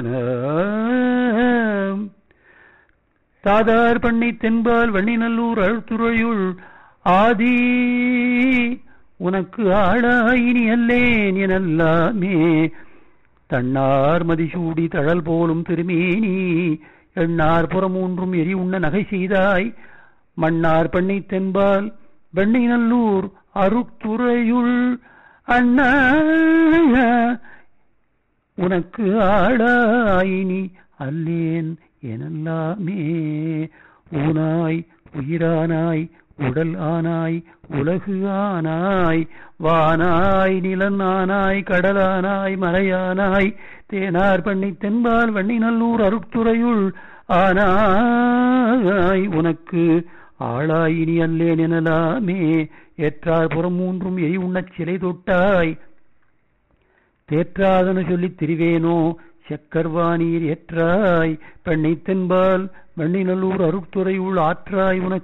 தாதார் பண்ணை தென்பால் வண்ணிநல்லூர் அழுத்துறையுள் ஆதி உனக்கு ஆளாயினி அல்லேன் எனல்லாமே தன்னார் மதிசூடி தழல் போலும் திருமேனி எண்ணார் புறமூன்றும் எரி உண்ண நகை செய்தாய் மன்னார் பண்ணை தென்பால் வெண்ணை நல்லூர் அருத்துறையுள் அண்ணா உனக்கு ஆளாயினி அல்லேன் எனல்லாமே ஊனாய் உயிரானாய் உடல் ஆனாய் உலகு ஆனாய் வானாய் நிலனானாய் கடலானாய் மலையானாய் தேனார் பண்ணி தென்பால் வண்ணி நல்லூர் அருட்துறையுள் ஆனாய் உனக்கு ஆளாயினி அல்லேன் எனலாமே ஏற்றார் புறம் மூன்றும் எரி உண்ணச் சிலை தொட்டாய் தேற்றாதன சொல்லித் திரிவேனோ செக்கர்வானீர் ஏற்றாய் பெண்ணை தென்பால் வண்ணிநல்லூர் அருட்துறையுள் ஆற்றாய் உனக்கு